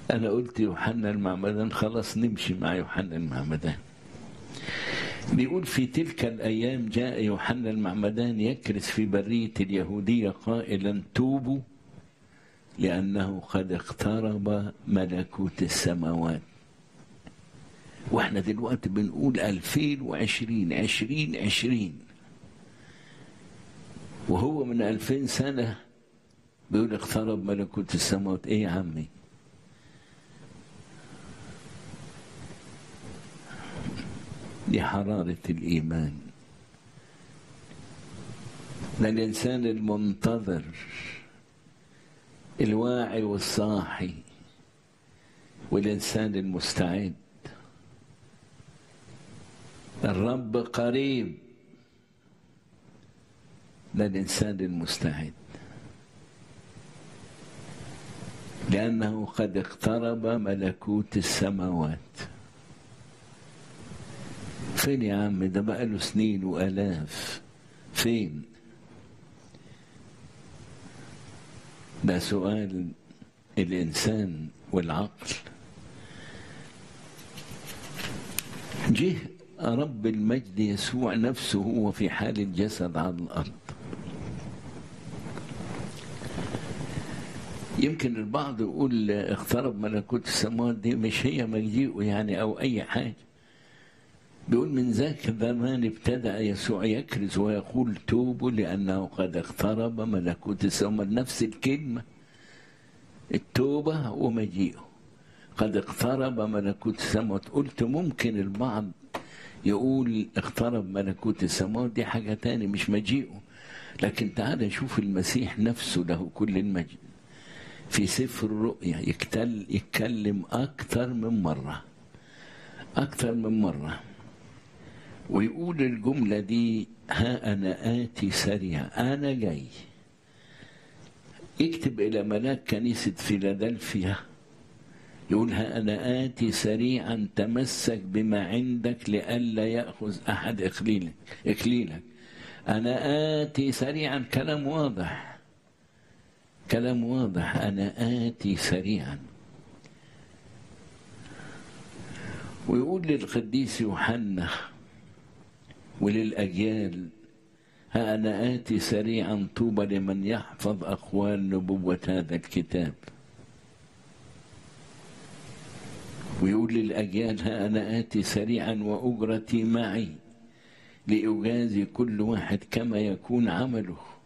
أنا قلت يوحنا المعمدان خلاص نمشي مع يوحنا المعمدان بيقول في تلك الأيام جاء يوحنا المعمدان يكرس في برية اليهودية قائلا توبوا لأنه قد اقترب ملكوت السماوات واحنا دلوقتي بنقول 2020 2020 وهو من 2000 سنة بيقول اقترب ملكوت السماوات ايه يا عمي دي حرارة الإيمان ده الإنسان المنتظر الواعي والصاحي والإنسان المستعد الرب قريب ده الإنسان المستعد لأنه قد اقترب ملكوت السماوات فين يا عم ده بقاله سنين وآلاف فين ده سؤال الإنسان والعقل جه رب المجد يسوع نفسه هو في حال الجسد على الأرض يمكن البعض يقول اقترب ملكوت السماوات دي مش هي مجيئه يعني أو أي حاجة بيقول من ذاك الزمان ابتدأ يسوع يكرز ويقول توبوا لأنه قد اقترب ملكوت السماوات نفس الكلمة التوبة ومجيئه قد اقترب ملكوت السماوات قلت ممكن البعض يقول اقترب ملكوت السماوات دي حاجة تاني مش مجيئه لكن تعال شوف المسيح نفسه له كل المجد في سفر الرؤيا يكتل يتكلم أكثر من مرة أكثر من مرة ويقول الجملة دي ها أنا آتي سريع أنا جاي يكتب إلى ملاك كنيسة فيلادلفيا يقول ها أنا آتي سريعا تمسك بما عندك لئلا يأخذ أحد إكليلك إكليلك أنا آتي سريعا كلام واضح كلام واضح أنا آتي سريعا ويقول للقديس يوحنا وللأجيال ها أنا آتي سريعا طوبى لمن يحفظ أقوال نبوة هذا الكتاب ويقول للأجيال ها أنا آتي سريعا وأجرتي معي لأجازي كل واحد كما يكون عمله